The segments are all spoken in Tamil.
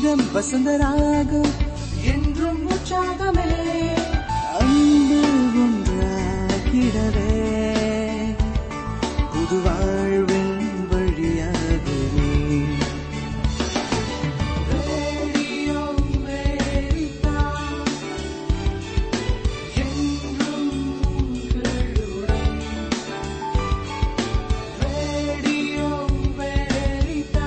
இதம் வசந்தராகம் என்றும் உற்சாகமே அன்பு ஒன்றாகிடவே புது வாழ்வின் வழியாகவே ரேடியோ அமெரிக்கா, என்றும் உங்களுடன். ரேடியோ அமெரிக்கா,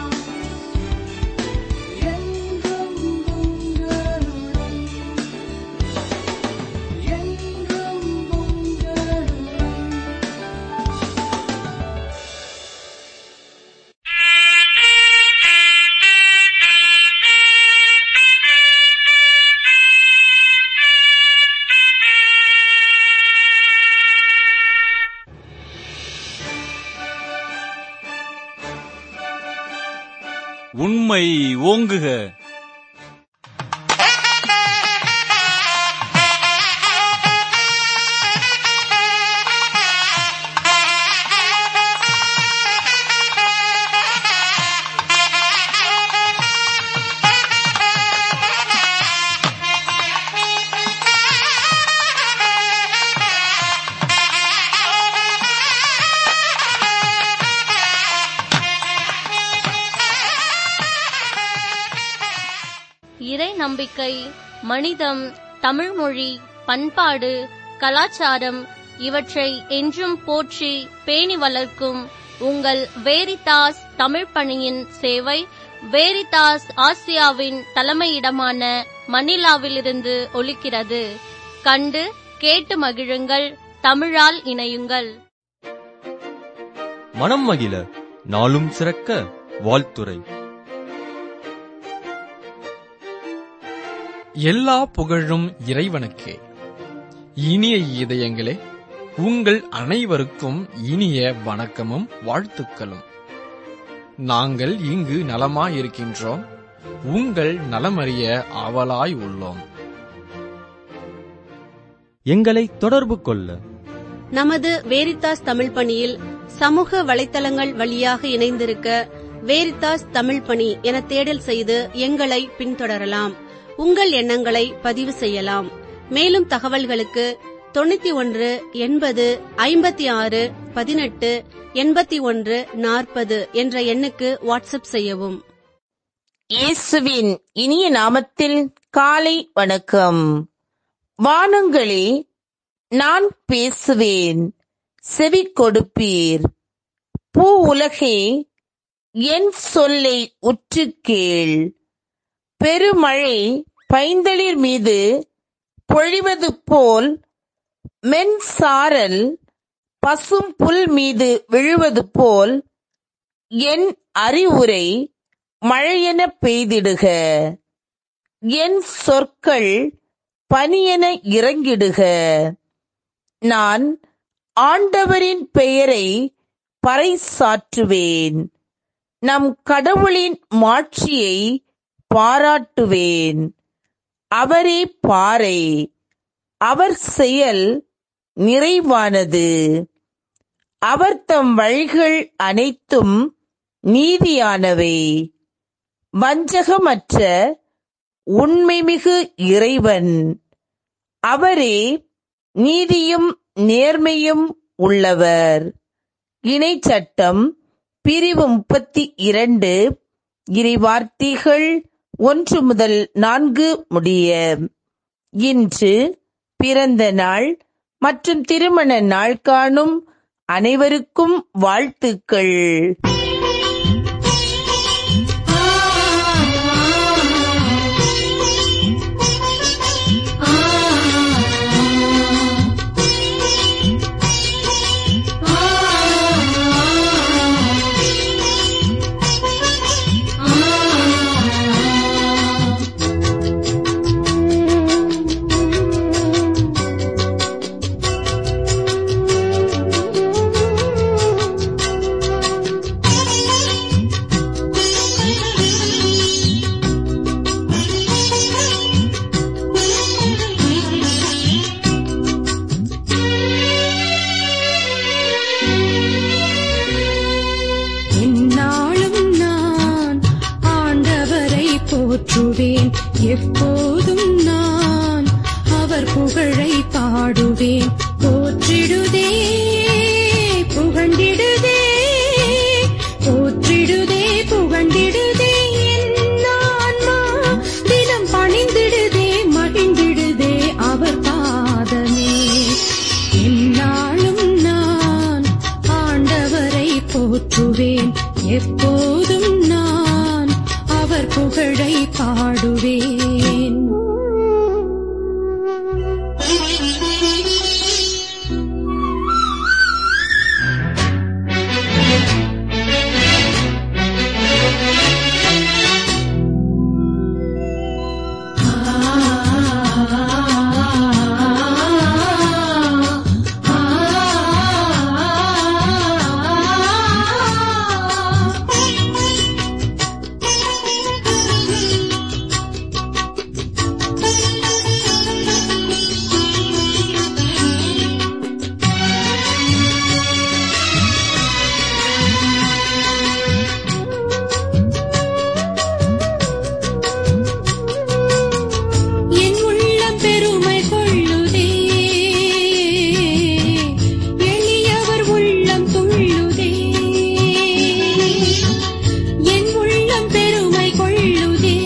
என்றும் உங்களுடன். என்றும் உங்களுடன். உண்மை ஓங்குக இறை நம்பிக்கை மனிதம் தமிழ்மொழி பண்பாடு கலாச்சாரம் இவற்றை என்றும் போற்றி பேணி வளர்க்கும் உங்கள் வேரிதாஸ் தமிழ் பணியின் சேவை வேரிதாஸ் ஆசியாவின் தலைமையிடமான மணிலாவிலிருந்து ஒலிக்கிறது கண்டு கேட்டு மகிழுங்கள் தமிழால் இணையுங்கள் மனம் மகிழ நாளும் சிறக்க வாழ்த்துரை எல்லா புகழும் இறைவனுக்கே இனிய இதயங்களே உங்கள் அனைவருக்கும் இனிய வணக்கமும் வாழ்த்துக்களும் நாங்கள் இங்கு நலமாயிருக்கின்றோம் உங்கள் நலமறிய ஆவலாய் உள்ளோம் எங்களை தொடர்பு கொள்ள நமது வேரித்தாஸ் தமிழ் பணியில் சமூக வலைத்தளங்கள் வழியாக இணைந்திருக்க வேரித்தாஸ் தமிழ் பணி என தேடல் செய்து எங்களை பின்தொடரலாம் உங்கள் எண்ணங்களை பதிவு செய்யலாம் மேலும் தகவல்களுக்கு தொண்ணூத்தி ஒன்று எண்பது ஐம்பத்தி ஆறு பதினெட்டு எண்பத்தி ஒன்று நாற்பது என்ற எண்ணுக்கு வாட்ஸ்அப் செய்யவும் இயேசுவின் இனிய நாமத்தில் காலை வணக்கம் வானங்களே நான் பேசுவேன் செவி கொடுப்பீர் பூ உலகே என் சொல்லை உற்று கேள் பெருமழை பைந்தளிர் மீது பொழிவது போல் மென் சாரல் பசும் புல் மீது விழுவது போல் என் அறிவுரை மழையென பெய்திடுக என் சொற்கள் பனியென இறங்கிடுக நான் ஆண்டவரின் பெயரை பறைசாற்றுவேன் நம் கடவுளின் மாட்சியை பாராட்டுவேன் அவரே பாறை அவர் செயல் நிறைவானது அவர் தம் வழிகள் அனைத்தும் நீதியானவை வஞ்சகமற்ற உண்மைமிகு இறைவன் அவரே நீதியும் நேர்மையும் உள்ளவர் இணைச்சட்டம் பிரிவு முப்பத்தி இரண்டு இறைவார்த்தைகள் ஒன்று முதல் நான்கு முடிய இன்று பிறந்த நாள் மற்றும் திருமண நாள் காணும் அனைவருக்கும் வாழ்த்துக்கள் பாடுவேன் போற்றிடுதே புகண்டிடுதே போற்றிடுதே புகண்டிடுதே என் ஆன்மா தினம் பணிந்திடுதே மகிழ்ந்திடுதே அவர் பாதமே என்னாலும் நான் ஆண்டவரை போற்றுவேன் எப்போதும் நான் அவர் புகழை பாடுவேன் என் உள்ளம் பெருமை கொள்ளுதே எளியவர் உள்ளம் துள்ளுதே என் உள்ளம் பெருமை கொள்ளுதே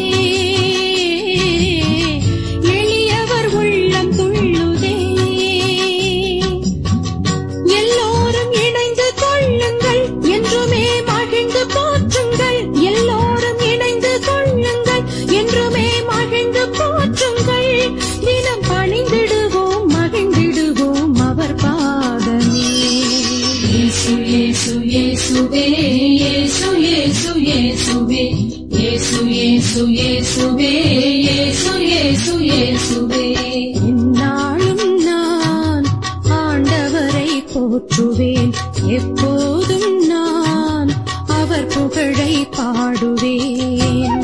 எளியவர் உள்ளம் துள்ளுதே எல்லோரும் இணைந்து கொள்ளுங்கள் என்றுமே மகிழ்ந்து போற்றுங்கள் எல்லோரும் இணைந்து கொள்ளுங்கள் என்றுமே மகிழ்ந்து போற்றுங்கள் தினம் பணிந்திடுவோம் மகிழ்ந்திடுவோம் அவர் பாதமே இயேசு இயேசு இயேசுவே இயேசு இயேசு இயேசுவே இயேசு இயேசு இயேசுவே இயேசு இயேசு இயேசுவே என்னாலும் நான் ஆண்டவரை போற்றுவேன் எப்போதும் நான் அவர் புகழை பாடுவேன்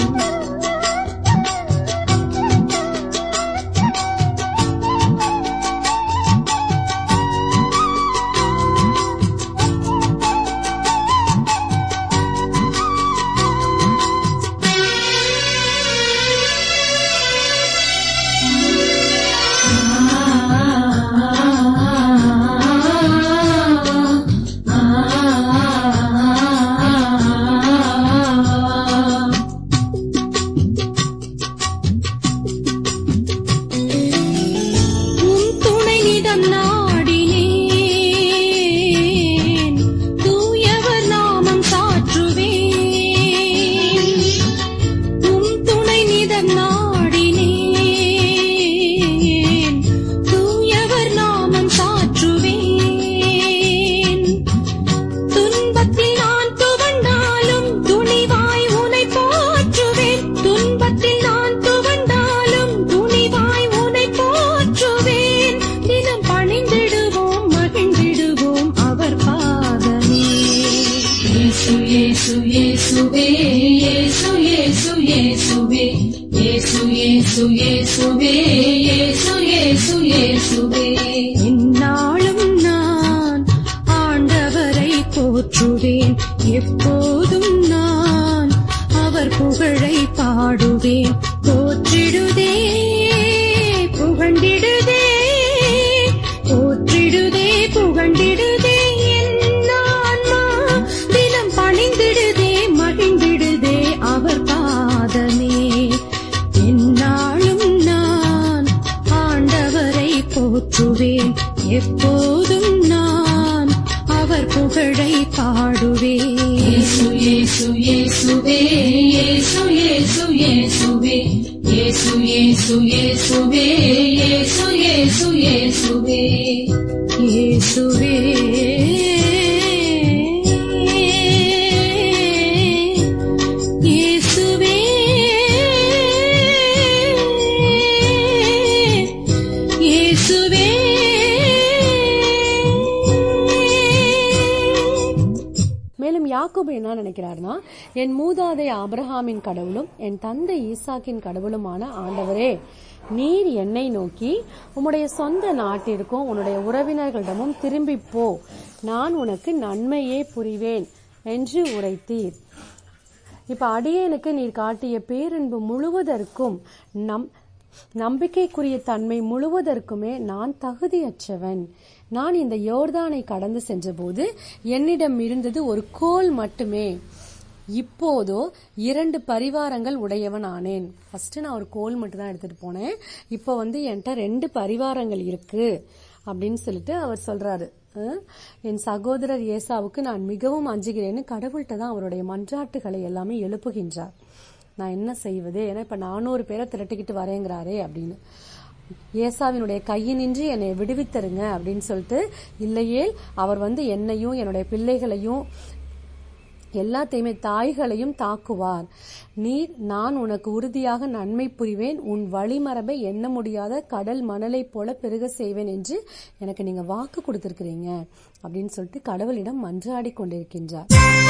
உன் துணை நிதம் நாடினேன் தூயவர் நாமம் சாற்றுவேன் உன் துணை நிதம் நாடினேன் தூயவர் நாமம் சாற்றுவேன் துன்பத்தில் நான் துவண்டாலும் துணிவாய் உனை போற்றுவேன் துன்பத்தில் நான் துவண்டாலும் துணிவாய் உனை போற்றுவேன் தினம் பணிந்திடுவோம் மகிழ்ந்திடுவோம் அவர் பாதமே இயேசு இயேசு இயேசுவே இயேசு இயேசு இயேசுவே இயேசு இயேசு இயேசுவே இயேசு இயேசு இயேசுவே என்னாலும் நான் ஆண்டவரை போற்றுவேன் எப்போதும் நான் அவர் புகழை பாடுவேன் போற்றிடுதே புகண்டிடுதே போற்றிடுதே புகண்டிடுதே என் ஆன்மா தினம் பணிந்திடுதே மகிழ்ந்திடுதே அவர் பாதமே என்னாலும் நான் ஆண்டவரை போற்றுவேன் எப்போதும் நான் அவர் புகழை பாடுவேன் இயேசு இயேசு இயேசுவே இயேசு இயேசு இயேசுவே இயேசு இயேசு இயேசுவே இயேசு இயேசு இயேசுவே இயேசுவே இயேசுவே இயேசுவே மேலும் யாக்கோபு என்ன நினைக்கிறார்னா என் மூதாதை ஆபிரகாமின் கடவுளும் என் தந்தை ஈசாக்கின் கடவுளுமான ஆண்டவரே நீர் என்னை நோக்கி உம்முடைய சொந்த நாட்டிற்கும் உன்னுடைய உறவினர்களிடமும் திரும்பிப் போ நான் உனக்கு நன்மையே புரிவேன் என்று உரைத்தீர் இப்ப அடியேனுக்கு நீர் காட்டிய பேரன்பு முழுவதற்கும் நம் நம்பிக்கைக்குரிய தன்மை முழுவதற்குமே நான் தகுதியற்றவன் நான் இந்த யோர்தானை கடந்து சென்றபோது என்னிடம் இருந்தது ஒரு கோல் மட்டுமே இப்போதோ இரண்டு பரிவாரங்கள் உடையவன் ஆனேன் ஃபர்ஸ்ட் நான் ஒரு கோல் மட்டும் தான் எடுத்துட்டு போனேன் இப்போ வந்து என்கிட்ட ரெண்டு பரிவாரங்கள் இருக்கு அப்படின்னு சொல்லிட்டு அவர் சொல்றாரு அஹ், என் சகோதரர் ஏசாவுக்கு நான் மிகவும் அஞ்சுகிறேன்னு கடவுள்கிட்ட தான் அவருடைய மன்றாட்டுகளை எல்லாமே எழுப்புகின்றார் நான் என்ன செய்வது ஏன்னா இப்ப நானூறு பேரை திரட்டிக்கிட்டு வரேங்கிறாரே அப்படின்னு ஏசாவினுடைய கையினின்று என்னை விடுவித்தருங்க அப்படின்னு சொல்லிட்டு இல்லையே அவர் வந்து என்னையும் என்னுடைய பிள்ளைகளையும் எல்லாத்தையுமே தாய்களையும் தாக்குவார் நீர் நான் உனக்கு உறுதியாக நன்மை புரிவேன் உன் வழிமரபை எண்ண முடியாத கடல் மணலைப் போல பெருக செய்வேன் என்று எனக்கு நீங்க வாக்கு கொடுத்திருக்கிறீங்க அப்படின்னு சொல்லிட்டு கடவுளிடம் மன்றாடி கொண்டிருக்கின்றார்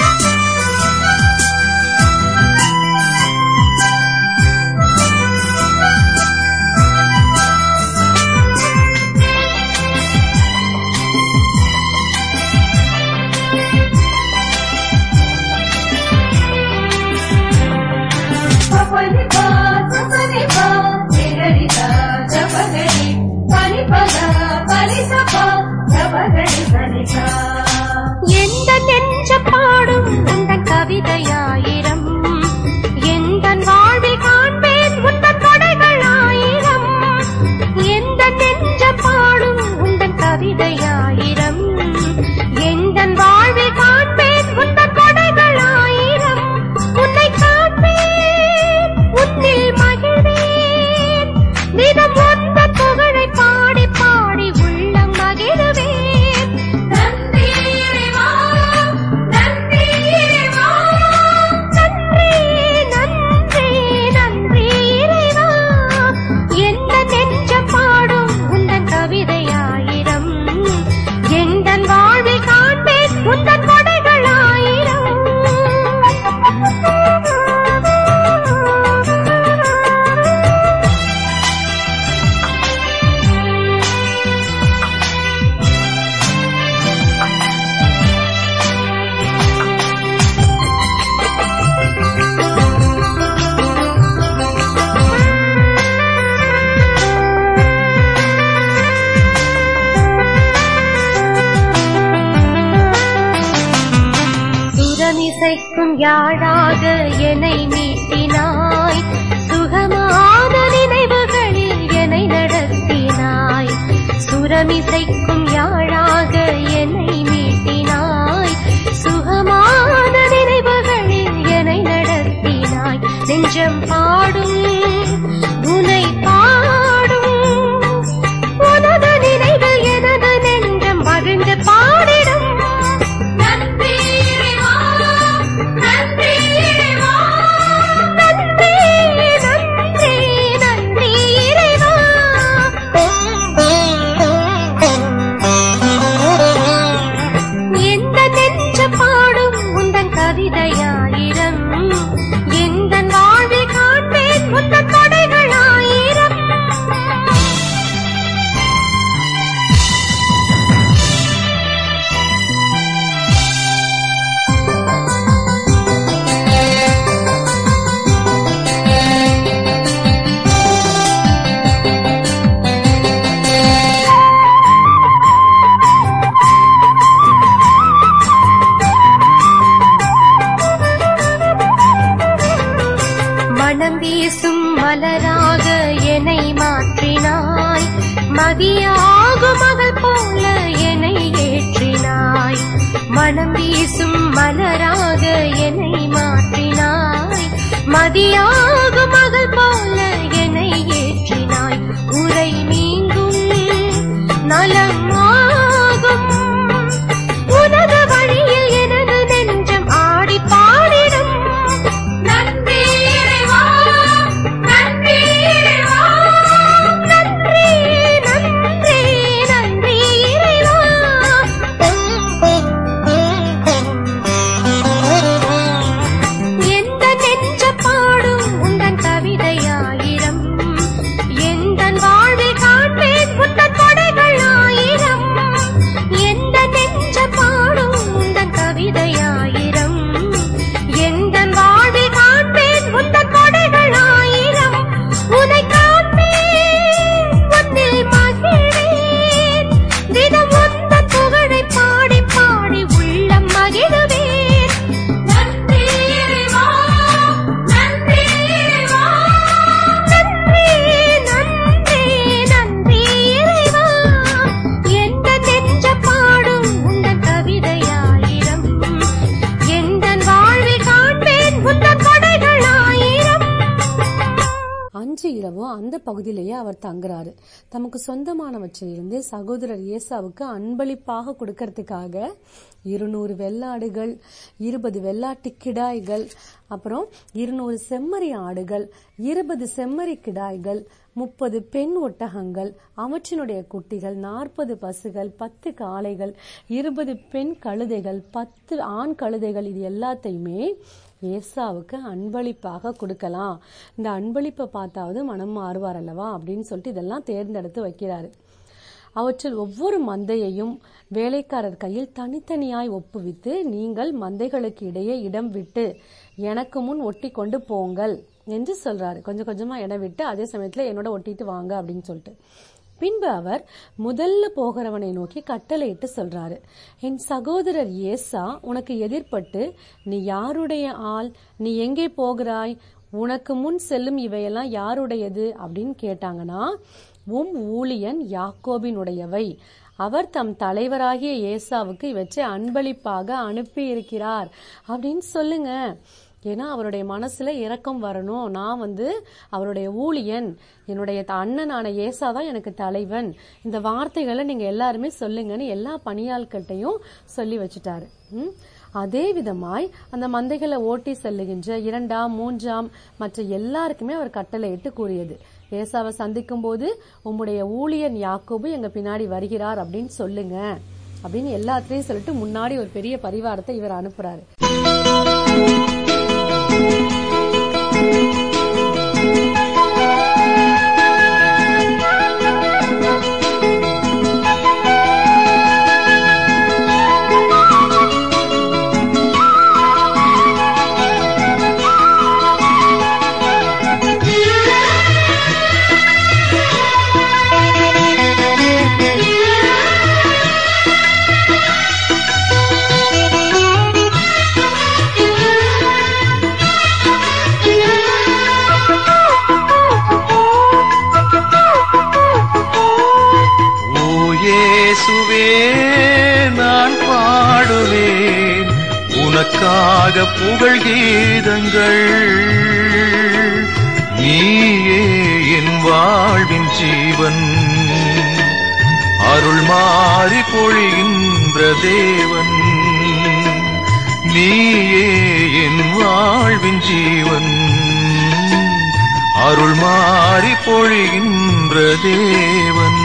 எந்த நெஞ்ச பாடும் உந்தன் கவிதையாயிரம் எந்தன் வாழ்வில் காண்பேன் உந்தன் கொடைகள் ஆயிரம் எந்த நெஞ்ச பாடும் உந்தன் கவிதையாயிரம் எந்தன் வாழ்வில் காண்பேன் உந்தன் கொடைகள் ஆயிரம் உன்னை காண்பேன் உன்னில் மகிழ்வேன் தினம் உந்தன் புகழை பாடி பாடி உள்ளம் மகிழ்வேன் நன்றி இறைவா நன்றி இறைவா நன்றி நன்றி நன்றி இறைவா எந்த நெஞ்சம் பாடும் உந்தன் கவிதையாயிரம் எந்தன் வாழ்வில் காண்பேன் உந்தன் கொடைகள் ஆயிரம் சுரமிசைக்கும் யாழாக என்னை மீட்டினாய் சுகமான நினைவுகளில் என்னை நடத்தினாய் சுரமிசைக்கும் யாழாக என்னை மீட்டினாய் சுகமான நினைவுகளில் என்னை நடத்தினாய் நெஞ்சம் பாடும் உனை பாடும் உனது நினைவில் எனது நெஞ்சம் மகிழ்ந்து பாடிடும் நன்றி இறைவா நன்றி இறைவா நன்றி நன்றி நன்றி இறைவா எந்த நெஞ்ச பாடும் உந்தன் கவிதையாயிரம் எந்தன் வாழ்வில் காண்பேன் உந்தன் கொடைகள் ஆயிரம் மனம் வீசும் மலராக என்னை மாற்றினாய் மதியாகும் மகள் போல என்னை ஏற்றினாய் மனம் வீசும் மலராக என்னை மாற்றினாய் மதியாகும் மகள் போல என்னை ஏற்றினாய் உரை நீங்கும் நலமாகும் உனது வழியில் எனது நெஞ்சம் ஆடி பாடிடும் நன்றி இறைவா நன்றி இறைவா நன்றி நன்றி நன்றி இறைவா எந்த நெஞ்ச பாடும் உந்தன் கவிதையாயிரம் எந்த பகுதியிலேயே அவர் தங்குறாரு தமக்கு சொந்தமானவற்றிலிருந்து சகோதரர் ஏசாவுக்கு அன்பளிப்பாக கொடுக்கறதுக்காக இருநூறு வெள்ளாடுகள் இருபது வெள்ளாட்டு கிடாய்கள் அப்புறம் இருநூறு செம்மறி ஆடுகள் இருபது செம்மறி கிடாய்கள் முப்பது பெண் ஒட்டகங்கள் அவற்றினுடைய குட்டிகள் நாற்பது பசுகள் பத்து காளைகள் இருபது பெண் கழுதைகள் பத்து ஆண் கழுதைகள் இது எல்லாத்தையுமே ஏசாவுக்கு அன்பளிப்பாக கொடுக்கலாம் இந்த அன்பளிப்பை பார்த்தாவது மனம் மாறுவார் அல்லவா அப்படின்னு சொல்லிட்டு இதெல்லாம் தேர்ந்தெடுத்து வைக்கிறாரு அவற்றில் ஒவ்வொரு மந்தையையும் வேலைக்காரர் கையில் தனித்தனியாய் ஒப்புவித்து நீங்கள் மந்தைகளுக்கு இடையே இடம் விட்டு எனக்கு முன் ஒட்டி கொண்டு போங்கள் என்று சொல்றாரு கொஞ்சம் கொஞ்சமா இடம் விட்டு அதே சமயத்துல என்னோட ஒட்டிட்டு வாங்க அப்படின்னு சொல்லிட்டு பின்பு அவர் முதல்ல போகிறவனை நோக்கி கட்டளையிட்டு சொல்றாரு என் சகோதரர் ஏசா உனக்கு எதிர்ப்பட்டு நீ யாருடைய ஆள் நீ எங்கே போகிறாய் உனக்கு முன் செல்லும் இவையெல்லாம் யாருடையது அப்படின்னு கேட்டாங்கன்னா உம் ஊழியன் யாக்கோபினுடையவை அவர் தம் தலைவராகிய ஏசாவுக்கு இவற்றை அன்பளிப்பாக அனுப்பி இருக்கிறார் அப்படின்னு சொல்லுங்க ஏன்னா அவருடைய மனசுல இரக்கம் வரணும் நான் வந்து அவருடைய ஊழியன் என்னுடைய த- அண்ணனான ஏசா தான் எனக்கு தலைவன் இந்த வார்த்தைகளை நீங்க எல்லாருமே சொல்லுங்கன்னு எல்லா பணியாள்கிட்டையும் சொல்லி வச்சுட்டாரு ம்? அதே விதமாய் அந்த மந்தைகளை ஓட்டி செல்லுகின்ற இரண்டாம் மூன்றாம் மற்ற எல்லாருக்குமே அவர் கட்டளையிட்டு கூறியது ஏசாவை சந்திக்கும் போது உம்முடைய ஊழியன் யாக்கோபு எங்க பின்னாடி வருகிறார் அப்படின்னு சொல்லுங்க அப்படின்னு எல்லாத்தையும் சொல்லிட்டு முன்னாடி ஒரு பெரிய பரிவாரத்தை இவர் அனுப்புறாரு ஓ இயேசுவே நான் பாடுவேன் உனக்காக புகழ் கீதங்கள் நீயே என் வாழ்வின் ஜீவன் அருள் மாறி பொழிகின்ற தேவன் நீயே என் வாழ்வின் ஜீவன் அருள் மாறி பொழிகின்ற தேவன்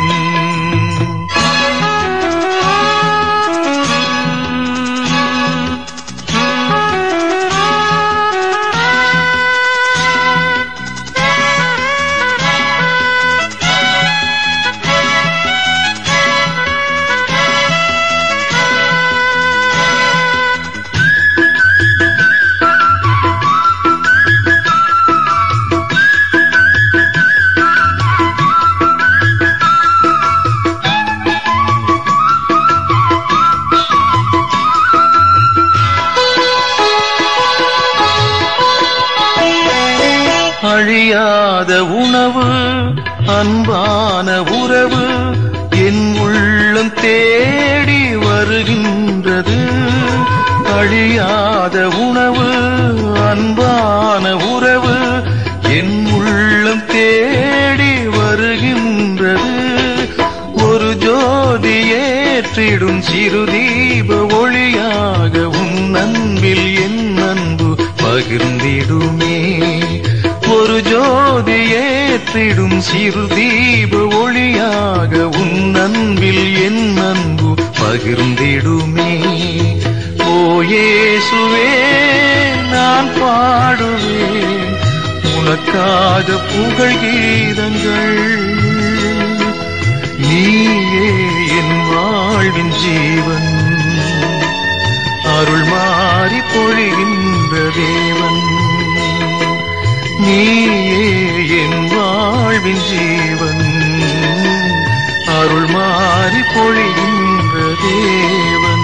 அழியாத உணவு அன்பான உறவு என் உள்ளம் தேடி வருகின்றது அழியாத உணவு அன்பான உறவு என் உள்ளம் தேடி வருகின்றது ஒரு ஜோதி ஏற்றிடும் சிறு தீப ஒளியாக உன் அன்பில் என் அன்பு பகிர்ந்திடுமே ஒரு ஜோதி ஏற்றிடும் சிறு தீப ஒளியாக உன் அன்பில் என் அன்பு பகிர்ந்திடுமே ஓ இயேசுவே நான் பாடுவேன் உனக்காக புகழ் கீதங்கள் நீயே என் வாழ்வின் ஜீவன் அருள் மாறி பொழிகின்ற தேவன் நீயே என் வாழ்வின் ஜீவன் அருள் மாறி பொழிகின்ற தேவன்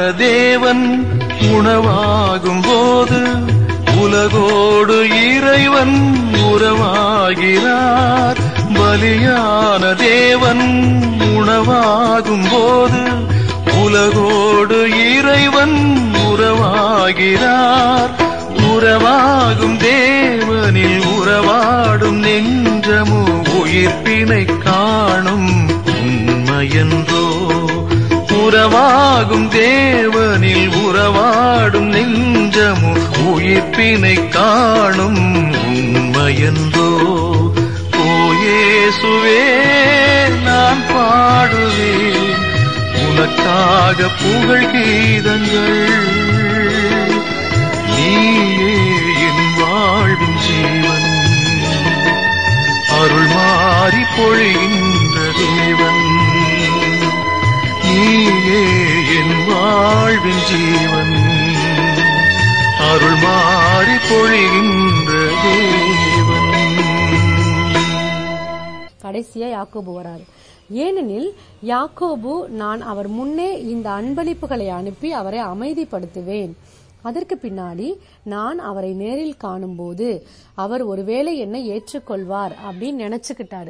தேவன் உணவாகும் போது உலகோடு இறைவன் உறவாகிறார் பலியான தேவன் உணவாகும் போது உலகோடு இறைவன் உறவாகிறார் உறவாகும் தேவனில் உறவாடும் நெஞ்சமோ உயிர்ப்பினை காணும் உண்மையன்றோ உறவாகும் தேவனில் உறவாடும் நெஞ்சமோ உயிர்ப்பினை காணும் உண்மையன்றோ ஓயேசுவே நான் பாடுவேன் உனக்காக புகழ் கீதங்கள் நீயே என் வாழ்வின் ஜீவன் அருள் மாறி பொழிகின்ற தேவன் நீயே என் வாழ்வின் ஜீவன் அருள் மாறி பொழிகின்ற தேவன் கடைசியா யாக்கோபு வராரு ஏனெனில் யாக்கோபு நான் அவர் முன்னே இந்த அன்பளிப்புகளை அனுப்பி அவரை அமைதிப்படுத்துவேன் அதற்கு பின்னாடி நான் அவரை நேரில் காணும்போது அவர் ஒருவேளை என்னை ஏற்றுக்கொள்வார் அப்படின்னு நினைச்சுக்கிட்டாரு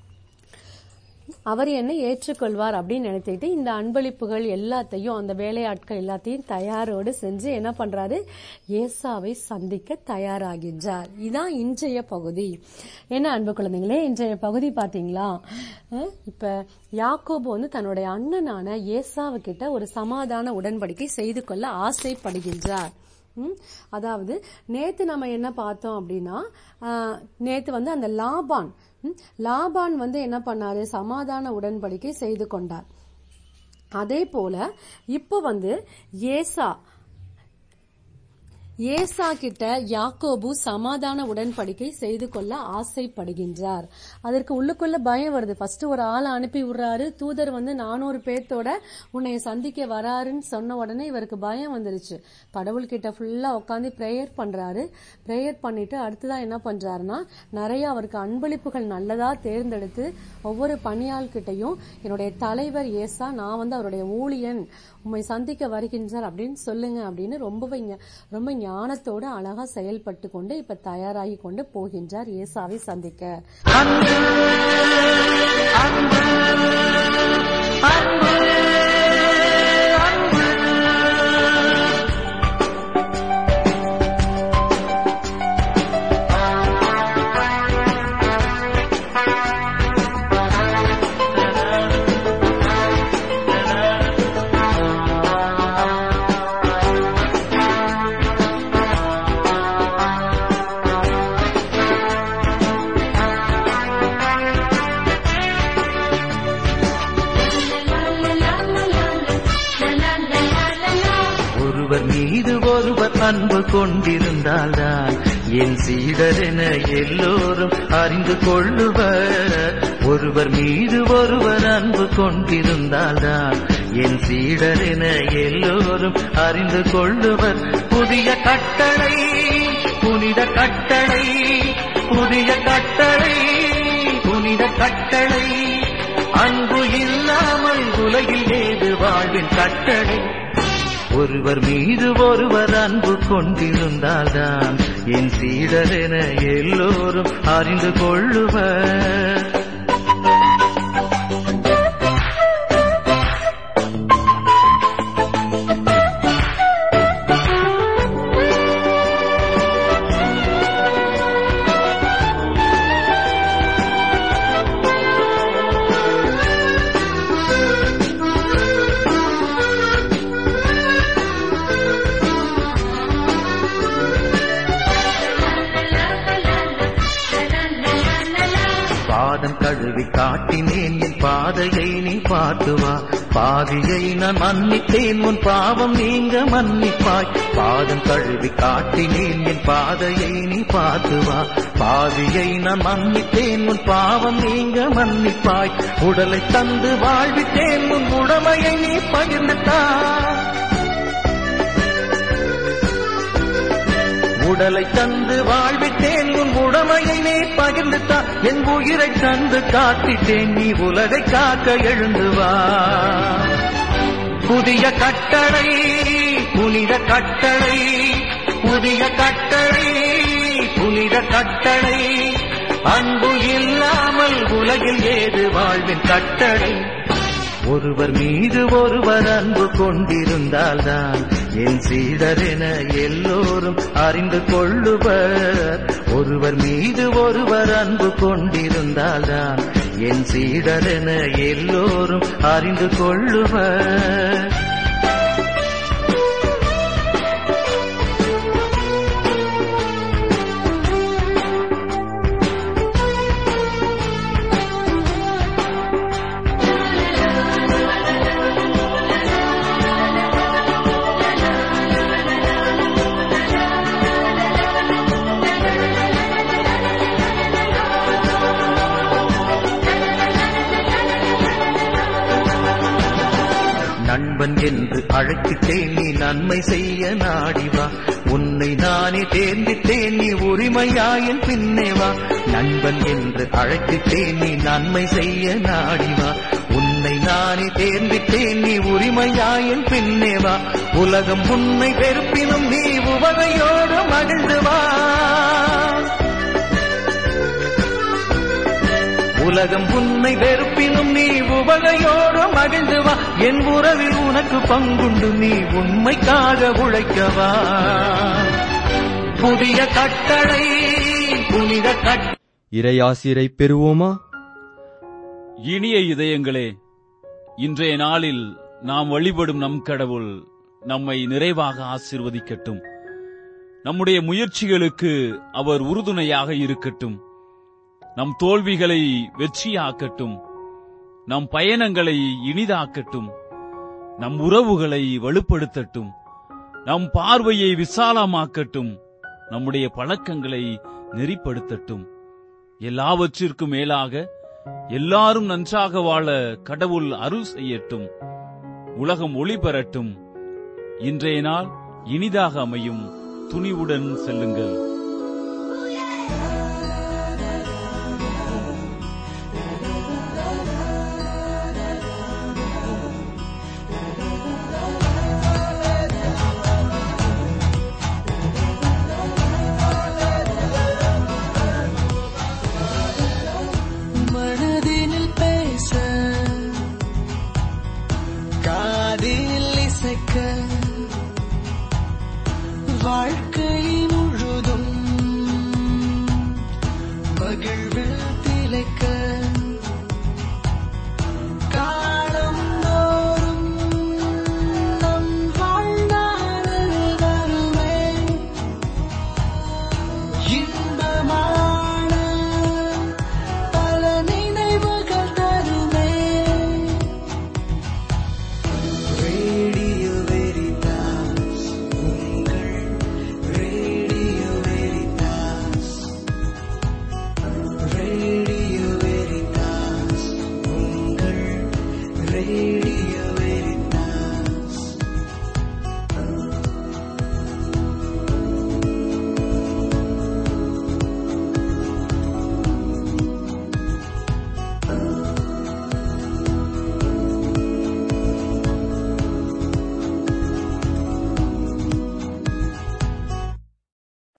அவர் என்னை ஏற்றுக்கொள்வார் அப்படின்னு நினைத்துக்கிட்டு இந்த அன்பளிப்புகள் எல்லாத்தையும் அந்த வேலையாட்கள் எல்லாத்தையும் தயாரோடு செஞ்சு என்ன பண்றாரு ஏசாவை சந்திக்க தயாராகின்றார் இதான் இன்றைய பகுதி என்ன அன்பு குழந்தைங்களே இன்றைய பகுதி பாத்தீங்களா அஹ் இப்ப யாக்கோபு வந்து தன்னுடைய அண்ணனான ஏசாவு கிட்ட ஒரு சமாதான உடன்படிக்கை செய்து கொள்ள ஆசைப்படுகின்றார் ம், அதாவது நேத்து நம்ம என்ன பார்த்தோம் அப்படின்னா ஆஹ், நேத்து வந்து அந்த லாபான் ம், லாபான் வந்து என்ன பண்ணாரு சமாதான உடன்படிக்கை செய்து கொண்டார் அதே போல இப்போ வந்து ஏசா ஏசா கிட்ட யாக்கோபு சமாதான உடன்படிக்கை செய்து கொள்ள ஆசைப்படுகின்றார் அதற்கு உள்ளுக்குள்ள பயம் வருது ஃபர்ஸ்ட் ஒரு ஆளை அனுப்பி விடுறாரு தூதர் வந்து நானூறு பேர்த்தோட உன்னை சந்திக்க வராருன்னு சொன்ன உடனே இவருக்கு பயம் வந்துருச்சு கடவுள்கிட்ட ஃபுல்லா உட்காந்து ப்ரேயர் பண்றாரு ப்ரேயர் பண்ணிட்டு அடுத்ததான் என்ன பண்றாருன்னா நிறைய அவருக்கு அன்பளிப்புகள் நல்லதா தேர்ந்தெடுத்து ஒவ்வொரு பணியாள்கிட்டையும் என்னுடைய தலைவர் ஏசா நான் வந்து அவருடைய ஊழியன் உம்மை சந்திக்க வருகின்றார் அப்படின்னு சொல்லுங்க அப்படின்னு ரொம்ப ரொம்ப ஞானத்தோட அழகா செயல்பட்டு கொண்டு இப்ப தயாராகி கொண்டு போகின்றார் ஏசாவை சந்திக்க ஒருவர் மீது ஒருவர் அன்பு கொண்டிருந்தால்தான் என் சீடர் என எல்லோரும் அறிந்து கொள்ளுவர் ஒருவர் மீது ஒருவர் அன்பு கொண்டிருந்தால்தான் என் சீடர் என எல்லோரும் அறிந்து கொள்ளுவர் புதிய கட்டளை புனித கட்டளை புதிய கட்டளை புனித கட்டளை அன்பு இல்லாமல் உலகில் ஏது வாழ்வின் கட்டளை ஒருவர் மீது ஒருவர் அன்பு கொண்டிருந்தால்தான் என் சீடர் என எல்லோரும் அறிந்து கொள்ளுவர் பாதம் கழுவி காட்டினேன் என் பாதையை நீ பார்த்து வா பாதியை நான் மன்னித்தேன் உன் பாவம் நீங்க மன்னிப்பாய் பாதம் கழுவி காட்டினேன் என் பாதையை நீ பார்த்து வா பாதியை நான் மன்னித்தேன் உன் பாவம் நீங்க மன்னிப்பாய் உடலை தந்து வாழ்வித்தேன் உன் உடமையை நீ பகிர்ந்துட்டா உடலை தந்து வாழ்விட்டேன் உன் உடமையை நீ பகிர்ந்துட்டா என் உயிரை தந்து காத்திட்டேன் நீ உலகை காக்க எழுந்து வா புதிய கட்டளை புனித கட்டளை புதிய கட்டளை புனித கட்டளை அன்பு இல்லாமல் உலகில் ஏது வாழ்வின் கட்டளை ஒருவர் மீது ஒருவர் அன்பு கொண்டிருந்தால்தான் என் சீடரென எல்லோரும் அறிந்து கொள்ளுவர் ஒருவர் மீது ஒருவர் அன்பு கொண்டிருந்தால்தான் என் சீடரென எல்லோரும் அறிந்து கொள்ளுவர் நண்பன் என்று அழைத்துட்டேன் நீ நன்மை செய்ய நாடிவா உன்னை நானே தேர்ந்திட்டேன் நீ உரிமையாயின் பின்னே வா நண்பன் என்று அழைத்துட்டேன் நீ நன்மை செய்ய நாடிவா உன்னை நானே தேர்ந்திட்டேன் நீ உரிமையாயின் பின்னே வா உலகம் உன்னை வெறுப்பினும் நீ உவகையோடு மகிழ்ந்து வா உலகம் உன்னை வெறுப்பினும் நீ உவகையோடு மகிழ்ந்து வா என் உறவில் உனக்கு பங்குண்டு நீ உண்மைக்காக உழைக்கவா புதிய கட்டளை புனித கட் இறையாசிரை பெறுவோமா இனிய இதயங்களே இன்றைய நாளில் நாம் வழிபடும் நம் கடவுள் நம்மை நிறைவாக ஆசிர்வதிக்கட்டும் நம்முடைய முயற்சிகளுக்கு அவர் உறுதுணையாக இருக்கட்டும் நம் தோல்விகளை வெற்றியாக்கட்டும் நம் பயணங்களை இனிதாக்கட்டும் நம் உறவுகளை வலுப்படுத்தட்டும் நம் பார்வையை விசாலமாக்கட்டும் நம்முடைய பழக்கங்களை நெறிப்படுத்தட்டும் எல்லாவற்றிற்கும் மேலாக எல்லாரும் நன்றாக வாழ கடவுள் அருள் செய்யட்டும் உலகம் ஒளி பெறட்டும் இன்றைய நாள் இனிதாக அமையும் துணிவுடன் செல்லுங்கள்